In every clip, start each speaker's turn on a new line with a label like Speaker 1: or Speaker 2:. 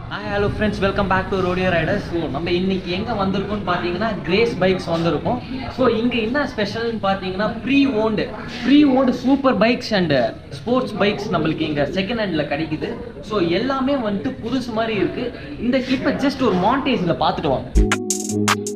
Speaker 1: Hi hello friends welcome back to Rodeo Riders so நம்ம இன்னைக்கு எங்கே வந்திருக்கோம்னு பார்த்தீங்கன்னா கிரேஸ் பைக்ஸ் வந்திருக்கோம் ஸோ இங்கே என்ன ஸ்பெஷல்னு பார்த்தீங்கன்னா pre owned pre owned super bikes and sports bikes நம்மளுக்கு இங்கே செகண்ட் ஹேண்டில் கிடைக்குது ஸோ எல்லாமே வந்துட்டு புதுசு மாதிரி இருக்குது இந்த கிளிப்பை ஜஸ்ட் ஒரு மாண்டேஜில் பார்த்துட்டு வாங்க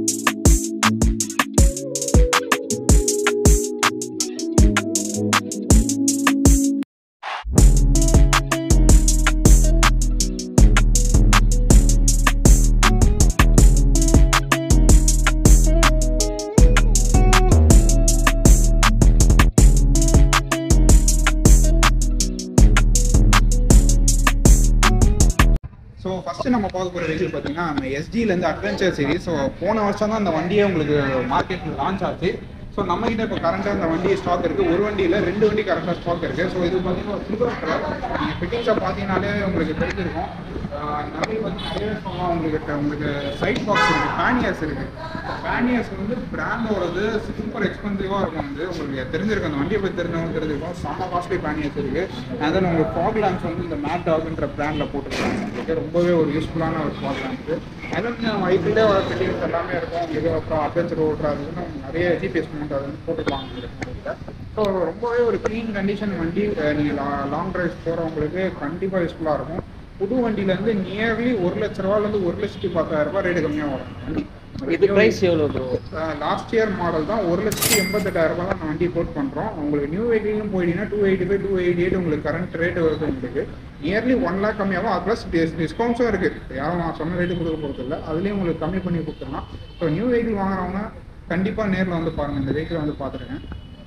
Speaker 2: ஸோ ஃபஸ்ட்டு நம்ம பார்க்க போகிற வெஹிக்கிள் பார்த்தீங்கன்னா நம்ம எஸ்டிலேருந்து அட்வென்ச்சர் சீரிஸ் ஸோ போன வருஷம் தான் அந்த வண்டியே உங்களுக்கு மார்க்கெட்டில் லான்ச் ஆச்சு ஸோ நம்ம கிட்ட இப்போ கரண்ட்டாக அந்த வண்டி ஸ்டாக் இருக்குது ஒரு வண்டியில் ரெண்டு வண்டி கரண்ட்டாக ஸ்டாக் இருக்குது ஸோ இது பார்த்தீங்கன்னா ஒரு சில்வர் கலர் நீங்கள் ஃபிட்டிங்ஸை பார்த்தீங்கனாலே உங்களுக்கு தெரிஞ்சிருக்கும் ஆஹ் நிறைய வந்து நிறைய சொல்லலாம் உங்களுக்கு உங்களுக்கு சைட் பாக்ஸ் இருக்குது பேனியர்ஸ் இருக்குது பேனியர்ஸ் வந்து பிராண்டோடது சூப்பர் எக்ஸ்பென்சிவாக இருக்கும் வந்து உங்களுக்கு தெரிஞ்சிருக்கும் அந்த வண்டியை பற்றி தெரிஞ்சவங்க தெரிஞ்சிருக்கும் செம்ம காஸ்ட்லி பேனியர்ஸ் இருக்குது அண்ட் தென் உங்களுக்கு ஃபாக் லேம்ப்ஸ் வந்து இந்த மேட் டாக்ன்ற பிராண்டில் போட்டுருக்காங்க உங்களுக்கு ரொம்பவே ஒரு யூஸ்ஃபுல்லான ஒரு ஃபாக் லேம்ப்ஸ் அதெல்லாம் வைக்கிலே வர ஃபிட்டிங்ஸ் எல்லாமே இருக்கும் உங்களுக்கு அப்புறம் அட்வென்ச்சர் ஓட்டுறதுன்னு நிறைய ஜிபிஎஸ் மவுண்ட் அது வந்து போட்டுருப்பாங்க உங்களுக்கு ஸோ ரொம்பவே ஒரு க்ளீன் கண்டிஷன் வண்டி நீங்கள் லாங் டிரைவ்ஸ் போகிறவங்களுக்கு கண்டிப்பாக யூஸ்ஃபுல்லாக இருக்கும் புது வண்டியிலேருந்து நியர்லி ஒரு லட்ச ரூபாலேருந்து ஒரு லட்சத்தி பத்தாயிரம் ரூபாய் ரேட்டு கம்மியாக வரும் வண்டி
Speaker 1: இது ப்ரைஸ் எவ்வளோ ப்ரோ
Speaker 2: லாஸ்ட் இயர் மாடல் தான் ஒரு லட்சத்தி எண்பத்தெட்டாயிரம் ரூபாய் தான் வண்டி போட் பண்ணுறோம் உங்களுக்கு நியூ வெஹிக்கிளும் போயிட்டீங்கன்னா two eighty five two eighty eight உங்களுக்கு கரண்ட் ரேட் வருது உங்களுக்கு நியர்லி ஒன் லேக் கம்மியாகும் அது ப்ளஸ் டிஸ்கவுண்ட்ஸும் இருக்குது யாரும் நான் சொன்ன ரேட்டு கொடுக்க போகிறது இல்லை அதுலேயும் உங்களுக்கு கம்மி பண்ணி கொடுத்துடலாம் ஸோ நியூ வெஹிக்கிள் வாங்குறவங்க கண்டிப்பாக நேரில் வந்து பாருங்கள் இந்த வெஹிக்கிள் வந்து பார்த்துருக்கேன்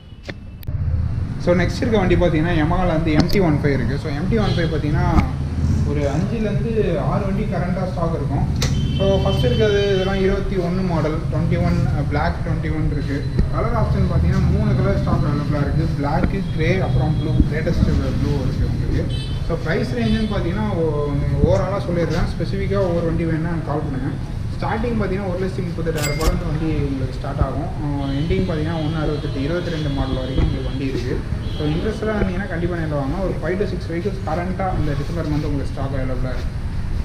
Speaker 2: ஸோ நெக்ஸ்ட் இருக்க வண்டி பார்த்தீங்கன்னா எமகால வந்து எம்டி ஒன் ஃபைவ் இருக்குது ஸோ எம்டி ஒன் ஃபைவ் பார்த்தீங்கன்னா ஒரு அஞ்சுலேருந்து ஆறு வண்டி கரண்ட்டாக ஸ்டாக் இருக்கும் ஸோ ஃபஸ்ட் இருக்கிறது இதெல்லாம் இருபத்தி ஒன்று model twenty one black twenty one இருக்குது கலர் ஆப்ஷன் பார்த்தீங்கன்னா மூணு கலர் ஸ்டாக் அவைலபிளாக இருக்குது பிளாக்கு கிரே அப்புறம் ப்ளூ லேட்டஸ்ட் ப்ளூ இருக்குது உங்களுக்கு ஸோ ப்ரைஸ் ரேஞ்சுன்னு பார்த்தீங்கன்னா ஓவராலாக சொல்லிடுறேன் ஸ்பெசிஃபிக்காக ஒவ்வொரு வண்டி வேணால் கால் பண்ணுங்கள் ஸ்டார்டிங் பார்த்தீங்கன்னா ஒரு லட்சத்தி முப்பத்தெட்டாயிரம் ரூபாய்க்கு வண்டி உங்களுக்கு ஸ்டார்ட் ஆகும் எண்டிங் பார்த்தீங்கன்னா ஒன்று அறுபத்தெட்டு இருபத்தி ரெண்டு மாடல் வரைக்கும் உங்களுக்கு வண்டி இருக்குது ஸோ இன்ட்ரெஸ்டாக இருந்தீங்கன்னா கண்டிப்பாக நேரில் வாங்க ஒரு ஃபைவ் டு சிக்ஸ் வெஹிக்கிள்ஸ் கரண்ட்டாக இந்த டிசம்பர் மந்த் உங்களுக்கு ஸ்டாக் அவைலபிளாக இருக்குது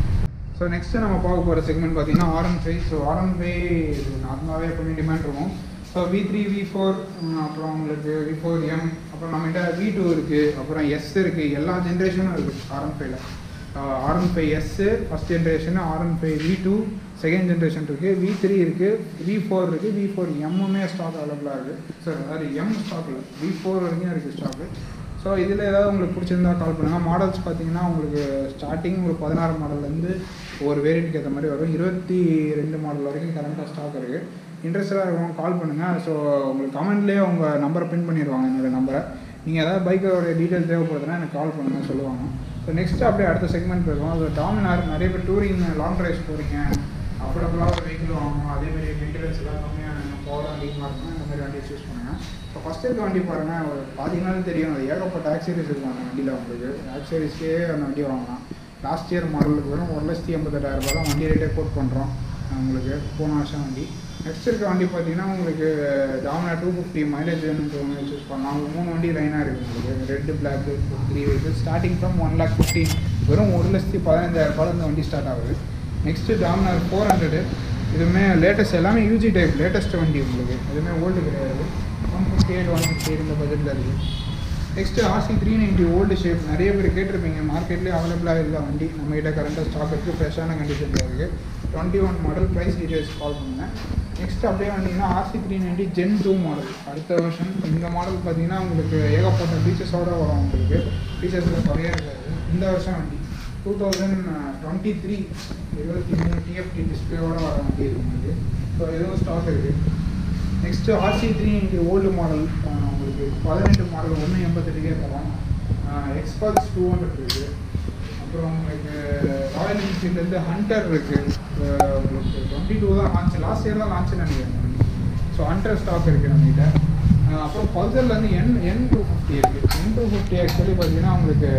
Speaker 2: ஸோ நெக்ஸ்ட்டு நம்ம பார்க்க போகிற செக்மெண்ட் பார்த்தீங்கன்னா R one five so R one five இது நார்மலாகவே எப்பவுமே டிமாண்ட் இருக்கும் so V three V four அப்புறம் உங்களுக்கு வி ஃபோர் எம் அப்புறம் நம்மகிட்ட வி டூ இருக்குது அப்புறம் எஸ் இருக்குது எல்லா ஜென்ரேஷனும் இருக்குது ஆர்என் ஃபைவ்ல R one five S first generation R one five V two second generation இருக்குது வி த்ரீ இருக்குது வி ஃபோர் இருக்குது வி ஃபோர் எம்முமே ஸ்டாக் அவைலபிளாக இருக்குது சார் அதாவது எம் ஸ்டாக்கில் வி ஃபோர் வரைக்கும் இருக்குது ஸ்டாக்கு ஸோ இதில் ஏதாவது உங்களுக்கு பிடிச்சிருந்தா கால் பண்ணுங்கள் மாடல்ஸ் பார்த்தீங்கன்னா உங்களுக்கு ஸ்டார்டிங் ஒரு பதினாறு மாடல்லேருந்து ஒரு வேரியண்ட்டுக்கு ஏற்ற மாதிரி வரும் இருபத்தி ரெண்டு மாடல் வரைக்கும் கரண்ட்டாக ஸ்டாக் இருக்குது இன்ட்ரெஸ்டாக இருக்கவங்க கால் பண்ணுங்கள் ஸோ உங்களுக்கு கமெண்ட்லேயே உங்கள் நம்பரை பின் பண்ணிடுவாங்க என்னோடய நம்பரை நீங்கள் ஏதாவது பைக்கோடைய டீட்டெயில் தேவைப்படுதுன்னா எனக்கு கால் பண்ணுங்கள் சொல்லுவாங்க ஸோ நெக்ஸ்ட் அப்படியே அடுத்த செக்மெண்ட் போயிருக்கோம் அது டாமினார் நிறைய பேர் டூரிங் லாங் ட்ரைவ்ஸ் போகிறீங்க அஃபோர்டபுளாக ஒரு வெஹிக்கிள் வாங்கணும் அதேமாதிரி மெயின்டெனன்ஸ் எல்லாம் கம்மியாக பவர் அதிகமாக இருக்கணும் இந்த மாதிரி வண்டி சூஸ் பண்ணுங்கள் இப்போ ஃபஸ்ட் இருக்க வண்டி பாருங்கள் ஒரு பார்த்தீங்கன்னாலும் தெரியும் அது ஏகப்பட்ட ஆக்சரிஸ் இருக்கும் அந்த வண்டியில் உங்களுக்கு ஆக்சரிஸ்க்கே அந்த வண்டி வாங்கலாம் லாஸ்ட் இயர் மாடலுக்கு வரும் ஒரு லட்சத்தி எண்பத்தெட்டாயிரம் ரூபாய் தான் வண்டி ரேட்டே கோட் பண்ணுறோம் உங்களுக்கு போன வருஷம் வண்டி நெக்ஸ்ட் இருக்க வண்டி பார்த்தீங்கன்னா உங்களுக்கு டாமினா டூ ஃபிஃப்டி மைலேஜ் வேணுன்றவங்க சூஸ் பண்ணலாம் அவங்க மூணு வண்டி லைனாக இருக்குது உங்களுக்கு red black three vehicle starting from one lakh fifteen வெறும் ஒரு லட்சத்தி பதினஞ்சாயிரம் ரூபாய் இந்த வண்டி ஸ்டார்ட் ஆகுது நெக்ஸ்ட்டு டாமினார் ஃபோர் ஹண்ட்ரடு இதுவுமே லேட்டஸ்ட் எல்லாமே யூஜி டைப் லேட்டஸ்ட் வண்டி உங்களுக்கு எதுவுமே ஓல்டு கிடையாது one fifty eight one fifty இந்த பட்ஜெட்டில் இருக்குது next RC three ninety old shape நிறைய பேர் கேட்டிருப்பீங்க மார்க்கெட்லேயே அவைலபிளாக இல்லை வண்டி நம்ம கிட்ட கரண்ட்டாக ஸ்டாக் இருக்குது ஃப்ரெஷ்ஷான கண்டிஷனில் இருக்குது twenty one model price details call பண்ணுங்கள் நெக்ஸ்ட் அப்படியே வந்தீங்கன்னா RC three ninety gen two model அடுத்த வருஷன் இந்த மாடல் பார்த்தீங்கன்னா உங்களுக்கு ஏகப்பட்ட ஃபீச்சர்ஸோடு வரும் உங்களுக்கு ஃபீச்சர்ஸில் குறைய இருக்காது இந்த வருஷம் வண்டி டூ தௌசண்ட் டுவெண்ட்டி த்ரீ இருபத்தி மூணு டிஎஃப்டி டிஸ்பிளேவோட வர வண்டி இருக்கு உங்களுக்கு ஸோ இதுவும் ஸ்டாக் இருக்குது நெக்ஸ்ட்டு ஆர்சி த்ரீ இன்ட்டு ஓல்டு மாடல் உங்களுக்கு பதினெட்டு மாடல் ஒன்று எண்பத்தெட்டுக்கே தரோம் எக்ஸ்பல்ஸ் டூ ஹண்ட்ரட் இருக்குது அப்புறம் உங்களுக்கு ராயல் என்ஃபீல்ட்லேருந்து ஹண்டர் இருக்குது உங்களுக்கு டுவெண்ட்டி டூ தான் லான்ச் லாஸ்ட் இயர் தான் லான்ச் நினைக்கிறேன் ஸோ ஹண்டர் ஸ்டாக் இருக்குது நம்மகிட்ட அஹ் அப்புறம் பல்சர்லேருந்து என் என் டூ ஃபிஃப்டி இருக்குது என் டூ ஃபிஃப்டி ஆக்சுவலி பார்த்தீங்கன்னா உங்களுக்கு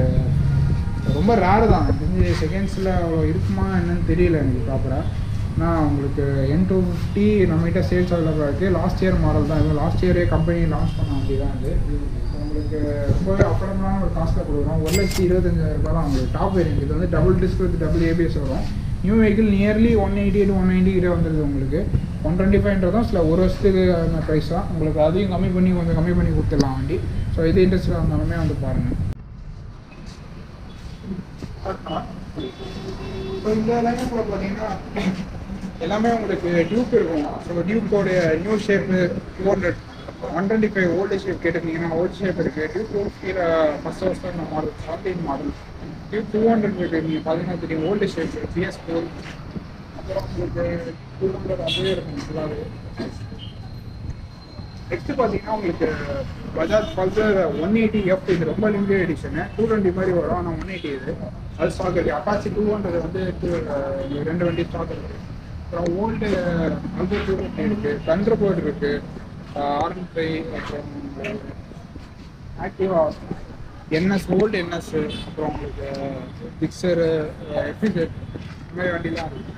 Speaker 2: ரொம்ப ரேரு தான் தெரிஞ்சு செகண்ட்ஸில் அவ்வளோ இருக்குமா என்னன்னு தெரியல எனக்கு ப்ராப்பராக ஆனால் உங்களுக்கு என் டூ ஃபிஃப்டி நம்மகிட்ட சேல்ஸ் அவைலபிளாக இருக்குது லாஸ்ட் இயர் மாடல் தான் இது லாஸ்ட் இயரே கம்பெனி லான்ச் பண்ண வண்டி தான் இது உங்களுக்கு உங்களுக்கு ரொம்பவே அஃபோர்டபுளான ஒரு காஸ்ட்டில் கொடுக்குறோம் ஒரு லட்சத்தி இருபத்தஞ்சாயிரம் ரூபாய் தான் உங்களுக்கு டாப் வேரியன்ட் இது வந்து double disc with double ABS வரும் new vehicle nearly one eighty eight one ninety கிட்ட வந்துருது உங்களுக்கு ஒன் டுவெண்ட்டி ஃபைவ்ன்றதும் சில ஒரு வருஷத்துக்கு ப்ரைஸ் தான் உங்களுக்கு அதையும் கம்மி பண்ணி கொஞ்சம் கம்மி பண்ணி கொடுத்துடலாம் வண்டி ஸோ இது இன்ட்ரெஸ்டாக இருந்தாலுமே வந்து பாருங்கள் ஸோ இந்த லைனப்பில் பார்த்தீங்கன்னா எல்லாமே உங்களுக்கு டியூப் இருக்கும் ஸோ டியூக்கோடைய new shape two hundred one twenty five old shape கேட்டிருந்தீங்கன்னா ஓல்டு ஷேப் இருக்குது டியூப் கீழே ஃபஸ்ட் வருஷம் model seventeen model Duke two hundred இருக்குது நீங்கள் பார்த்தீங்கன்னா தெரியும் ஓல்டு ஷேப் பிஎஸ் ஃபோர் அப்புறம் உங்களுக்கு டூ ஹண்ட்ரட் அப்படியே இருக்கும் ஃபுல்லாகவே நெக்ஸ்ட் பார்த்தீங்கன்னா உங்களுக்கு Bajaj Pulsar one eighty F இது ரொம்ப லிமிடெட் எடிஷனு டூ டுவெண்ட்டி மாதிரி வரும் ஆனால் ஒன் எயிட்டி இது அது ஸ்டாக் இருக்குது அப்பாச்சி டூ ஹண்ட்ரட் வந்து two- அஹ் ரெண்டு வண்டி ஸ்டாக் இருக்குது அப்புறம் ஓல்டு அல்பர் டூ ஃபிஃப்டி இருக்குது தண்டர் போர்டு இருக்குது ஆர்என் ஃபைவ் அப்புறம் ஆக்டிவா என்எஸ் ஓல்டு என்எஸ் அப்புறம் உங்களுக்கு பிக்சரு எஃபிசெட் இந்த மாதிரி வண்டிலாம் இருக்குது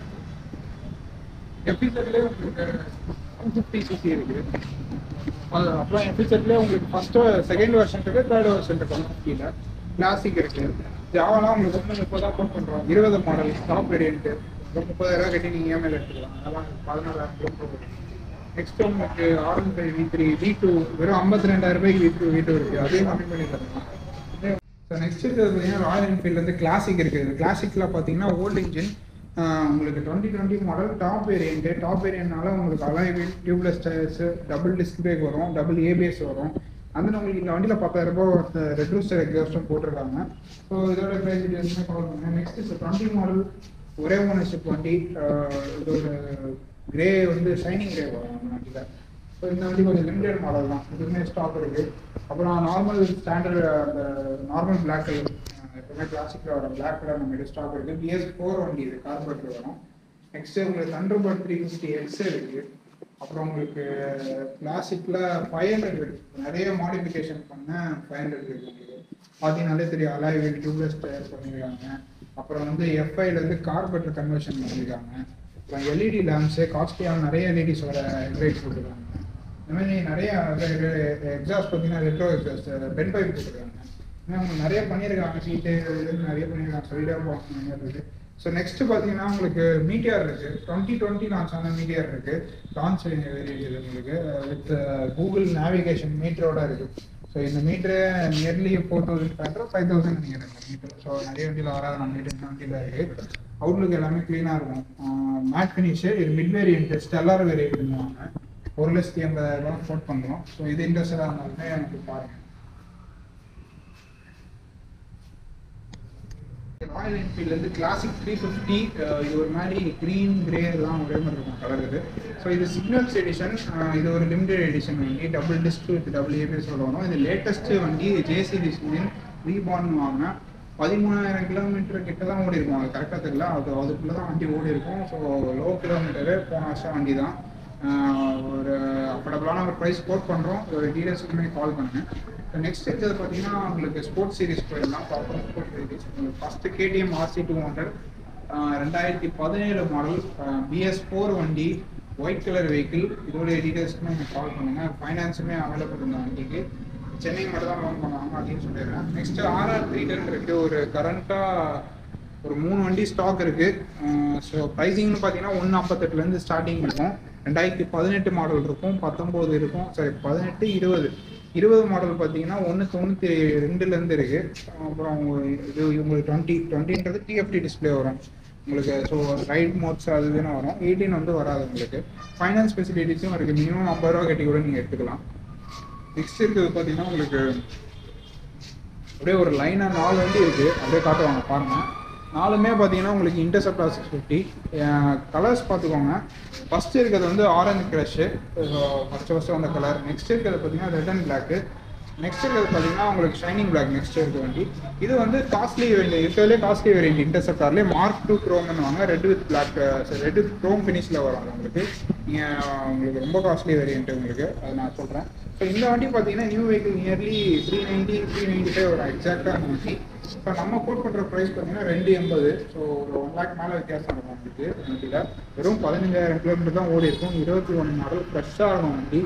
Speaker 2: எஃபிசெட்லேயே உங்களுக்கு ஒன் ஃபிஃப்டி சிசி இருக்குது அது அப்புறம் எஃபிசெட்லேயே உங்களுக்கு ஃபஸ்ட்டு செகண்ட் வெர்ஷன் இருக்குது தேர்ட் வெர்ஷன் இருக்கு ஒன் ஃபிஃப்டியில் கிளாசிக் இருக்குது ஜாவாலாம் உங்களுக்கு வந்து முப்பதாக போட் பண்ணுறோம் இருபது மாடல் டாப் வேரியன்ட்டு ஒரு முப்பதாயிரம் கட்டி நீங்கள் இஎம்ஐல எடுத்துக்கலாம் அதெல்லாம் பதினாறாயிரம் கிலோமீட்டர் நெக்ஸ்ட் உங்களுக்கு R one five V three V two வெறும் ஐம்பத்தி ரெண்டாயிரம் ரூபாய்க்கு வி டூ வி டூ இருக்குது அதையும் கம்மி பண்ணி தரலாம் ஸோ நெக்ஸ்ட் இருக்கிறது பார்த்தீங்கன்னா ராயல் என்ஃபீல்டு வந்து கிளாசிக் இருக்குது கிளாசிக்கில் பார்த்தீங்கன்னா ஓல்டு இன்ஜின் உங்களுக்கு twenty twenty model top variant top வேரியன்ட்னால உங்களுக்கு alloy wheel tubeless tyres double disc brake வரும் டபுள் ஏபிஎஸ் வரும் அந்த உங்களுக்கு இந்த வண்டியில் பத்தாயிரம் ரூபாய் ரெட்ரூஸ்டர் எக்ஸாஸ்டும் போட்டிருக்காங்க ஸோ இதோட ப்ரைஸ் டீட்டெயில்ஸுமே கால் பண்ணுங்க நெக்ஸ்ட் டுவெண்ட்டி மாடல் ஒரே ஓனர்ஷிப் வண்டி அஹ் இதோட கிரே வந்து ஷைனிங் கிரே வரும் அந்த வண்டியில் ஸோ இந்த வண்டி கொஞ்சம் லிமிடெட் மாடல் தான் இதுவுமே ஸ்டாக் இருக்கு அப்புறம் நார்மல் ஸ்டாண்டர்ட் அந்த நார்மல் பிளாக் கலர் எப்பவுமே கிளாசிக்கில் வர பிளாக் கலர் நம்ம ஸ்டாக் இருக்கு பிஎஸ் ஃபோர் வண்டி இது கார்பரேட்டர் வரும் நெக்ஸ்ட் உங்களுக்கு தண்டர்பர்ட் த்ரீ ஃபிஃப்டி எக்ஸ் இருக்கு அப்புறம் உங்களுக்கு கிளாசிக்கில் ஃபைவ் ஹண்ட்ரட் இருக்கு நிறைய மாடிஃபிகேஷன் பண்ண ஃபைவ் ஹண்ட்ரட் இருக்கு உங்களுக்கு பார்த்தீங்கன்னாலே தெரியும் அலாய் வீல் டியூப்லெஸ் டயர் பண்ணியிருக்காங்க அப்புறம் வந்து எஃப்ஐல இருந்து கார்பரேட்டர் கன்வர்ஷன் பண்ணியிருக்காங்க அப்புறம் எல்இடி லேம்ப்ஸு காஸ்ட்லியான நிறைய எல்இடிஸோட ஹெட்லைட்ஸ் கொடுத்துருக்காங்க இந்த மாதிரி நிறைய எக்ஸாஸ்ட் பார்த்தீங்கன்னா ரெட்ரோ எக்ஸாஸ்ட் பென் பைப் கொடுத்துருக்காங்க இந்த மாதிரி அவங்க நிறைய பண்ணியிருக்காங்க சீட்டு நிறைய பண்ணியிருக்காங்க சொல்லிட்டே போகணும் இருக்குது ஸோ நெக்ஸ்ட் பார்த்தீங்கன்னா உங்களுக்கு மீடியார் இருக்கு டுவெண்ட்டி டுவெண்ட்டி லான்ச் ஆன மீடியார் இருக்கு லான்ச் வேரியன்ட் இது உங்களுக்கு வித் கூகுள் நேவிகேஷன் மீட்டரோட இருக்கு ஸோ இந்த meter nearly four thousand five hundred five thousand நினைக்கிறேன் இந்த மீட்டர் ஸோ நிறைய வண்டியில் வராத நம்ம மீட்டர் இந்த வண்டியில் இருக்கு அவுட்லுக் எல்லாமே க்ளீனாக இருக்கும் மேட் ஃபினிஷு இது மிட் வேரியன்ட் ஸ்டெல்லார் வேரியன்ட் பண்ணுவாங்க ஒரு லட்சத்தி எண்பதாயிரம் ரூபாய் போட் பண்ணுறோம் ஸோ இது இன்ட்ரெஸ்டாக இருந்தாலுமே எனக்கு பாருங்க ராயல் என்ஃபீல்ட்லேருந்து கிளாசிக் த்ரீ ஃபிஃப்டி இது ஒரு மாதிரி க்ரீன் கிரே எல்லாம் ஒரே மாதிரி இருக்கும் கலர் இது ஸோ இது சிக்னல்ஸ் எடிஷன் இது ஒரு லிமிடெட் எடிஷன் வண்டி double disc with double ABS வரும் இது லேட்டஸ்ட் வண்டி ஜேசிடி இன்ஜின் ரீபார்ன் வாங்கினேன் பதிமூணாயிரம் கிலோமீட்டர் கிட்ட தான் ஓடி இருக்கும் அது கரெக்டாக தெரியல அது அதுக்குள்ளே தான் வண்டி ஓடி இருக்கும் ஸோ லோ கிலோமீட்டரு போன வருஷம் வண்டி தான் ஆஹ் ஒரு அஃபோர்டபுளான ஒரு ப்ரைஸ் கோட் பண்ணுறோம் ஒரு டீடைல்ஸுக்குமே கால் பண்ணுங்க நெக்ஸ்ட் இருக்கிறது பார்த்தீங்கன்னா உங்களுக்கு ஸ்போர்ட்ஸ் சீரிஸ் போயிடலாம் ப்ராப்பர் ஸ்போர்ட்ஸ் சீரிஸ் உங்களுக்கு first KTM RC two hundred ரெண்டாயிரத்தி பதினேழு மாடல் பிஎஸ் ஃபோர் வண்டி ஒயிட் கலர் வெஹிக்கிள் இதோடைய டீடைல்ஸ்க்குமே நீங்கள் கால் பண்ணுங்கள் ஃபைனான்ஸுமே அவைலபிள் இந்த வண்டிக்கு சென்னை மட்டும் தான் லோன் பண்ணுவாங்க அப்படின்னு சொல்லிடுறேன் நெக்ஸ்ட் ஆர்ஆர் த்ரீ டென் இருக்கு ஒரு கரண்ட்டாக ஒரு மூணு வண்டி ஸ்டாக் இருக்கு ஸோ ப்ரைஸிங்னு பார்த்தீங்கன்னா ஒன்று நாற்பத்தெட்டுலேருந்து ஸ்டார்டிங் இருக்கும் ரெண்டாயிரத்தி பதினெட்டு மாடல் இருக்கும் பத்தொம்போது இருக்கும் சாரி பதினெட்டு இருபது இருபது மாடல் பார்த்தீங்கன்னா ஒன்று தொண்ணூற்றி ரெண்டுலேருந்து இருக்கு அப்புறம் உங்க- இது உங்களுக்கு டுவெண்ட்டி டுவெண்ட்டின்றது டிஎஃப்டி டிஸ்ப்ளே வரும் உங்களுக்கு ஸோ ரைட் மோட்ஸ் அது இதுன்னு வரும் எயிட்டீன் வந்து வராது உங்களுக்கு ஃபைனான்ஸ் ஃபெசிலிட்டிஸும் இருக்குது மினிமம் ஐம்பது ரூபா கட்டி கூட நீங்கள் எடுத்துக்கலாம் நெக்ஸ்ட் இருக்கிறது பார்த்தீங்கன்னா உங்களுக்கு அப்படியே ஒரு லைனாக நாலு வண்டி இருக்கு அப்படியே காட்டுவாங்க பாருங்க நாலுமே பார்த்தீங்கன்னா உங்களுக்கு இன்டர்செப்டார் சிக்ஸ் ஃபிஃப்டி கலர்ஸ் பார்த்துக்கோங்க ஃபர்ஸ்ட் இருக்கிறது வந்து ஆரஞ்சு க்ரஷு ஃபர்ஸ்ட் ஃபர்ஸ்ட் வந்த கலர் நெக்ஸ்ட் இருக்கிறது பார்த்தீங்கன்னா ரெட் அண்ட் பிளாக்கு நெக்ஸ்ட் இருக்கிறது பார்த்தீங்கன்னா உங்களுக்கு ஷைனிங் பிளாக் நெக்ஸ்ட் இருக்க வண்டி இது வந்து காஸ்ட்லி வேரியன்ட் இருக்கிறதுலே காஸ்ட்லி வேரியன்ட் இன்டர்செப்டார்லேயே மார்க் டூ க்ரோம்னு வாங்க red with black red with chrome ஃபினிஷில் வரும் அது உங்களுக்கு நீங்கள் உங்களுக்கு ரொம்ப காஸ்ட்லி வேரியன்ட் உங்களுக்கு அதை நான் சொல்கிறேன் ஸோ இந்த வண்டி பார்த்தீங்கன்னா new vehicle nearly three ninety three ninety five வரும் எக்ஸாக்டாக வண்டி இப்போ நம்ம கோட் பண்ணுற ப்ரைஸ் பார்த்தீங்கன்னா ரெண்டு எண்பது ஸோ ஒரு ஒன் லேக் மேலே வித்தியாசம் இருக்கும் உங்களுக்கு வண்டியில் வெறும் பதினஞ்சாயிரம் கிலோமீட்டர் தான் ஓடி இருக்கும் இருபத்தி ஒன்று மாடல் ஃப்ரெஷ்ஷாக இருக்கும் வண்டி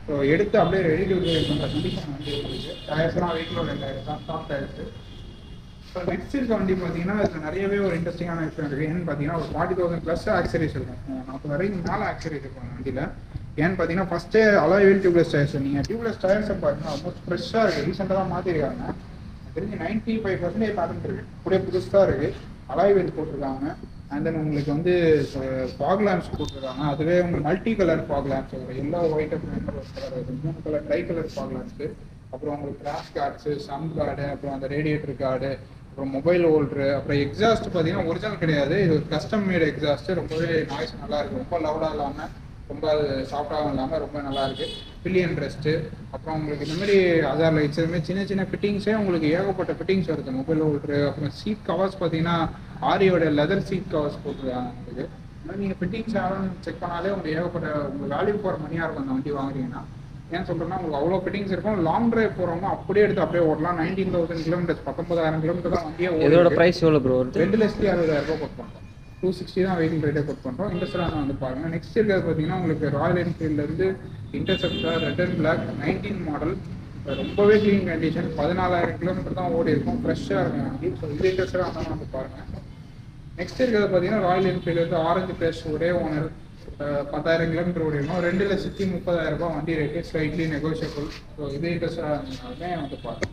Speaker 2: ஸோ எடுத்து அப்படியே ரெடி டு ட்ரைவ் பண்ணுற கண்டிஷன் வண்டி இருக்குது டயர்ஸ்லாம் வெஹிக்கிளோட டயர்ஸ் தான் டாப் டயர்ஸ் ஸோ நெக்ஸ்ட் இருக்க வண்டி பார்த்தீங்கன்னா இதில் நிறையவே ஒரு இன்ட்ரெஸ்டிங்கான விஷயம் இருக்குது ஏன்னு பார்த்தீங்கன்னா ஒரு ஃபார்ட்டி தௌசண்ட் ப்ளஸ் ஆக்சரிஸ் இருக்கும் நாற்பது வரைக்கும் மேலே ஆக்சரிஸ் இருக்கும் வண்டியில் ஏன்னு பார்த்தீங்கன்னா ஃபஸ்ட்டே அலாய்வில் டியூப்லெஸ் டயர்ஸ் நீங்கள் டியூப்லெஸ் டயர்ஸை பாருங்க ஆல்மோஸ்ட் ஃப்ரெஷ்ஷாக இருக்குது ரீசெண்டாக தான் மாற்றிருக்காங்க எனக்கு தெரிஞ்சு நைன்ட்டி ஃபைவ் பர்சன்டேஜ் பேட்டர்ன் இருக்குது அப்படியே புதுசாக இருக்குது அலாய்வில் போட்டிருக்காங்க அண்ட் தென் உங்களுக்கு வந்து ஃபாக் லேம்ப்ஸ் போட்டிருக்காங்க அதுவே உங்களுக்கு மல்டி கலர் ஃபாக் லேம்ப்ஸ் வரும் எல்லோ ஒயிட் கலர் மூணு colour tri colour fog lamps அப்புறம் உங்களுக்கு கிராஷ் கார்ட்ஸு சம் கார்டு அப்புறம் அந்த ரேடியேட்டர் கார்டு அப்புறம் மொபைல் ஹோல்டரு அப்புறம் எக்ஸாஸ்ட் பார்த்தீங்கன்னா ஒரிஜினல் கிடையாது இது ஒரு கஸ்டம் மேட் எக்ஸாஸ்ட் ரொம்பவே நாய்ஸ் நல்லா இருக்கு ரொம்ப லவுடாக இல்லாமல் ரொம்ப சாஃப்டாகவும் இல்லாமல் ரொம்ப நல்லா இருக்கு பில்லியன் ரெஸ்ட்டு அப்புறம் உங்களுக்கு இந்த மாதிரி அதார் லைட்ஸ் இதுமாதிரி சின்ன சின்ன ஃபிட்டிங்ஸே உங்களுக்கு ஏகப்பட்ட ஃபிட்டிங்ஸ் வருது மொபைல் ஹோல்டரு அப்புறம் சீட் கவர்ஸ் பார்த்தீங்கன்னா ஆரியோட லெதர் சீட் கவர்ஸ் போட்டுருக்காங்க உங்களுக்கு இந்த மாதிரி நீங்கள் ஃபிட்டிங்ஸ் யாரும் செக் பண்ணாலே உங்களுக்கு ஏகப்பட்ட உங்களுக்கு வேல்யூ போகிற மணியாக இருக்கும் அந்த வண்டி வாங்குறீங்கன்னா ஏன் சொல்றேன்னா உங்களுக்கு அவ்வளோ ஃபிட்டிங்ஸ் இருக்கும் லாங் டிரைவ் போகிறவங்க அப்படியே எடுத்து அப்படியே ஓடலாம் நைன்டீன் தௌசண்ட் கிலோமீட்டர்ஸ் பத்தொன்பதாயிரம் கிலோமீட்டர் தான் வண்டியே
Speaker 1: இதோட
Speaker 2: ஓடிருக்கு.
Speaker 1: ப்ரைஸ் எவ்வளோ ப்ரோ வருது
Speaker 2: ரெண்டு லட்சத்தி அறுபதாயிரம் ரூபாய் கொட் பண்ணுறோம் டூ சிக்ஸ்டி தான் வெஹிக்கிள் ரேட்டே கொட் பண்ணுறோம் இண்டஸ்ட்ரியலாக வந்து பாருங்க நெக்ஸ்ட் இருக்கிறது பார்த்தீங்கன்னா உங்களுக்கு ராயல் என்ஃபீல்ட்லேருந்து Interceptor red and black nineteen model ரொம்பவே க்ளீன் கண்டிஷன் பதினாலாயிரம் கிலோமீட்டர் தான் ஓடி இருக்கும் ஃப்ரெஷ்ஷாக இருக்கும் வண்டி ஸோ இது இண்டஸ்ட்ரியலாக இருந்தாலும் வந்து பாருங்க நெக்ஸ்ட் இருக்கிறது பார்த்தீங்கன்னா ராயல் என்ஃபீல்டு வந்து ஆரஞ்சு பிளஸ் ஒரே ஓனர் பத்தாயிரம் கிலோமீட்டர் ஓடி இருக்கும் ரெண்டு லட்சத்தி முப்பதாயிரம் ரூபாய் வண்டி ரேட்டு ஸ்லைட்லி நெகோஷியபிள் ஸோ இது இன்ட்ரெஸ்டாக இருந்தாலுமே வந்து பாருங்க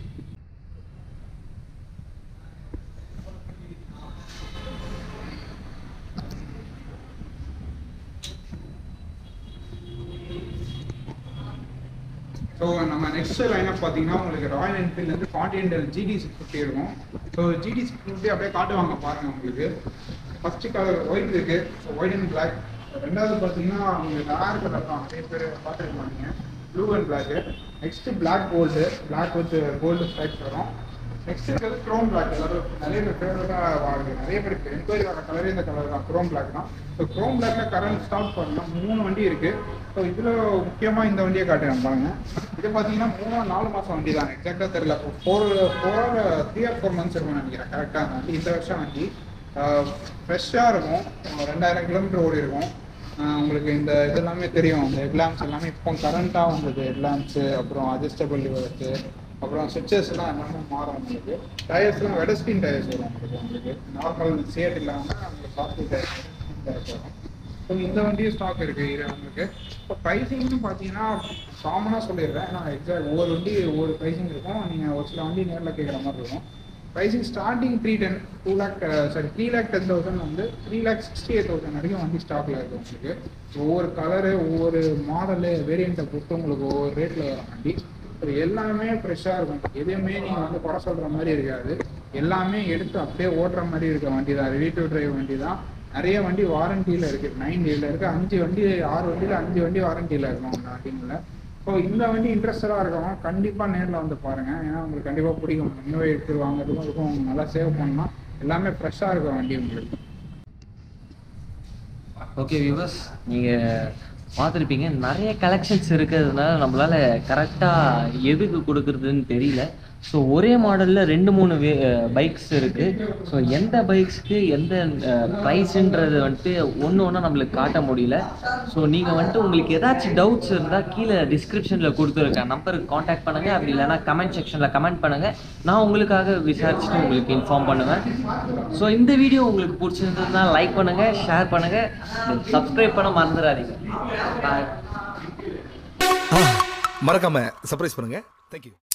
Speaker 2: ஸோ நம்ம நெக்ஸ்ட் லைனப் பார்த்தீங்கன்னா உங்களுக்கு ராயல் என்ஃபீல்ட்லேருந்து கான்டினென்டல் ஜிடி சிக்ஸ் ஃபிஃப்டி இருக்கும் ஸோ ஜிடி சிக்ஸ் ஃபிஃப்டி அப்படியே காட்டுவாங்க பாருங்க உங்களுக்கு ஃபர்ஸ்ட் கலர் ஒயிட் இருக்கு ஸோ ஒயிட் அண்ட் பிளாக் ரெண்டாவது பார்த்தீங்கன்னா உங்களுக்கு ரேர் கலர் தான் நிறைய பேர் பார்த்துருப்பாங்க blue and black next black gold black with gold stripes வரும் நெக்ஸ்ட் இருக்கிறது க்ரோம் பிளாக் கலர் நிறைய பேர் ஃபேவரட்டாக வாங்குது நிறைய பேருக்கு என்கொயரி வர கலரே இந்த கலர் தான் க்ரோம் பிளாக் தான் ஸோ க்ரோம் பிளாக்ல கரண்ட் ஸ்டார்ட் பண்ணலாம் மூணு வண்டி இருக்கு ஸோ இதில் முக்கியமாக இந்த வண்டியை காட்டுறேன் பாருங்க இது பார்த்தீங்கன்னா மூணு நாலு மாதம் வண்டி தான் எக்ஸாக்டாக தெரியல four four three or four months இருக்கும்னு நினைக்கிறேன் கரெக்டாக அந்த வண்டி இந்த வருஷம் வண்டி ஃப்ரெஷ்ஷாக இருக்கும் ரெண்டாயிரம் கிலோமீட்டர் ஓடி இருக்கும் ஆஹ் உங்களுக்கு இந்த இது எல்லாமே தெரியும் இந்த ஹெட்லாம்ப்ஸ் எல்லாமே இப்போ கரண்ட்டாக வந்தது ஹெட்லாம்ப்ஸு அப்புறம் அட்ஜஸ்டபிள் லிவர்ஸு அப்புறம் சுவிச்சஸ்லாம் எல்லாமே மாறும் உங்களுக்கு டயர்ஸ்லாம் வெடஸ்டின் டயர்ஸ் வரும் உங்களுக்கு உங்களுக்கு நார்மல் சேட் இல்லாமல் உங்களுக்கு சாஃப்ட் டயர்ஸ் டயர்ஸ் வரும் ஸோ இந்த வண்டியும் ஸ்டாக் இருக்கு இது உங்களுக்கு இப்போ ப்ரைஸிங்னு பார்த்தீங்கன்னா காமனாக சொல்லிடுறேன் ஏன்னா எக்ஸாக்ட் ஒவ்வொரு வண்டி ஒவ்வொரு ப்ரைஸிங் இருக்கும் நீங்கள் ஒரு சில வண்டி நேரில் கேட்குற மாதிரி இருக்கும் pricing starting three ten two lakh sorry three lakh ten thousand வந்து three lakh sixty eight thousand வரைக்கும் வண்டி ஸ்டாக்ல இருக்கு உங்களுக்கு ஒவ்வொரு கலரு ஒவ்வொரு மாடலு வேரியண்ட்டை பொறுத்து உங்களுக்கு ஒவ்வொரு ரேட்டில் வரும் வண்டி இது எல்லாமே ஃப்ரெஷ்ஷாக இருக்கும் எதுவுமே நீங்கள் வந்து குறை சொல்கிற மாதிரி இருக்காது எல்லாமே எடுத்து அப்படியே ஓட்டுற மாதிரி இருக்க வண்டி தான் ரெடி டு டிரைவ் வண்டி தான் நிறைய வண்டி வாரண்டியில் இருக்குது நைன் டேல இருக்குது அஞ்சு வண்டி ஆறு வண்டியில் அஞ்சு வண்டி வாரண்டியில் இருக்கும் அந்த வண்டிங்களில் ஸோ இந்த வண்டி இன்ட்ரெஸ்டடாக இருக்கவங்க கண்டிப்பாக நேரில் வந்து பாருங்கள் ஏன்னா உங்களுக்கு கண்டிப்பாக பிடிக்கும் நியூ எடுத்து வாங்குறதுக்கும் இருக்கும் நல்லா சேவ் பண்ணலாம் எல்லாமே ஃப்ரெஷ்ஷாக இருக்கும் வண்டி உங்களுக்கு
Speaker 1: ஓகே வியூவர்ஸ் நீங்கள் பார்த்துருப்பீங்க நிறைய கலெக்ஷன்ஸ் இருக்கிறதுனால நம்மளால கரெக்டாக எதுக்கு கொடுக்குறதுன்னு தெரியல ஸோ ஒரே மாடலில் ரெண்டு மூணு வே பைக்ஸ் இருக்குது ஸோ எந்த பைக்ஸ்க்கு எந்த ப்ரைஸுன்றது வந்துட்டு ஒன்று ஒன்றா நம்மளுக்கு காட்ட முடியல ஸோ நீங்கள் வந்துட்டு உங்களுக்கு ஏதாச்சும் டவுட்ஸ் இருந்தால் கீழே டிஸ்கிரிப்ஷனில் கொடுத்துருக்கேன் நம்பருக்கு காண்டாக்ட் பண்ணுங்கள் அப்படி இல்லைனா கமெண்ட் செக்ஷனில் கமெண்ட் பண்ணுங்கள் நான் உங்களுக்காக விசாரிச்சுட்டு உங்களுக்கு இன்ஃபார்ம் பண்ணுவேன் ஸோ இந்த வீடியோ உங்களுக்கு பிடிச்சிருந்ததுன்னா லைக் பண்ணுங்கள் ஷேர் பண்ணுங்கள் சப்ஸ்கிரைப் பண்ண மறந்துடாதீங்க பாய்
Speaker 3: மறக்காம சர்ப்ரைஸ் பண்ணுங்க தேங்க்யூ